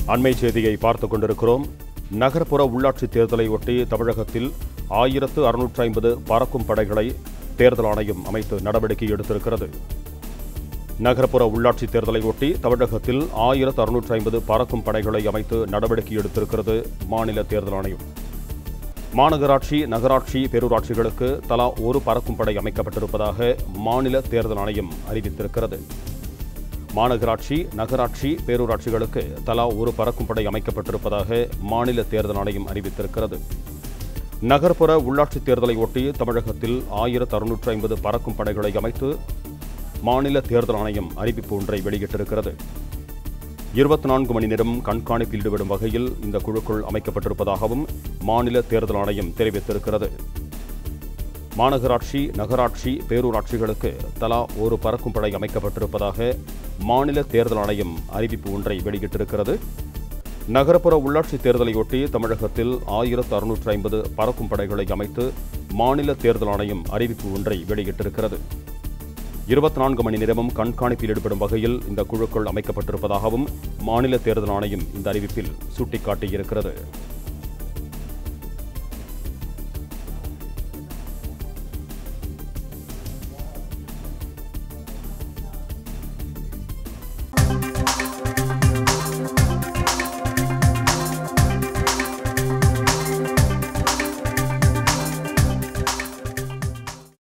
அண்மை செய்தியை பார்த்துக் கொண்டிருக்கிறோம் நகர்ப்புற உள்ளாட்சி தேர்தலை ஒட்டி தமிழகத்தில் ஆயிரத்து அறுநூற்றி ஐம்பது பறக்கும் படைகளை தேர்தல் ஆணையம் அமைத்து நடவடிக்கை எடுத்திருக்கிறது நகர்ப்புற உள்ளாட்சி தேர்தலை ஒட்டி தமிழகத்தில் ஆயிரத்து அறுநூற்றி ஐம்பது பறக்கும் படைகளை அமைத்து நடவடிக்கை எடுத்திருக்கிறது மாநில தேர்தல் ஆணையம் மாநகராட்சி நகராட்சி பேரூராட்சிகளுக்கு தலா ஒரு பறக்கும் படை அமைக்கப்பட்டிருப்பதாக மாநில தேர்தல் ஆணையம் அறிவித்திருக்கிறது மாநகராட்சி நகராட்சி பேரூராட்சிகளுக்கு தலா ஒரு பறக்கும் படை அமைக்கப்பட்டிருப்பதாக மாநில தேர்தல் ஆணையம் அறிவித்திருக்கிறது நகர்ப்புற உள்ளாட்சி தேர்தலை ஒட்டி தமிழகத்தில் ஆயிரத்து அறுநூற்று ஐம்பது பறக்கும் படைகளை அமைத்து மாநில தேர்தல் ஆணையம் அறிவிப்பு ஒன்றை வெளியிட்டிருக்கிறது இருபத்தி நான்கு மணி நேரம் கண்காணிப்பில் ஈடுபடும் வகையில் இந்த குழுக்கள் அமைக்கப்பட்டிருப்பதாகவும் மாநில தேர்தல் ஆணையம் தெரிவித்திருக்கிறது மாநகராட்சி நகராட்சி பேரூராட்சிகளுக்கு தலா ஒரு பறக்கும் படை அமைக்கப்பட்டிருப்பதாக மாநில தேர்தல் ஆணையம் அறிவிப்பு ஒன்றை வெளியிட்டிருக்கிறது நகரப்புற உள்ளாட்சி தேர்தலையொட்டி தமிழகத்தில் ஆயிரத்து அறுநூற்று ஐம்பது பறக்கும் படைகளை அமைத்து மாநில தேர்தல் ஆணையம் அறிவிப்பு ஒன்றை வெளியிட்டிருக்கிறது இருபத்தி நான்கு மணி நேரமும் கண்காணிப்பில் ஈடுபடும் வகையில் இந்த குழுக்கள் அமைக்கப்பட்டிருப்பதாகவும் மாநில தேர்தல் ஆணையம் இந்த அறிவிப்பில் சுட்டிக்காட்டியிருக்கிறது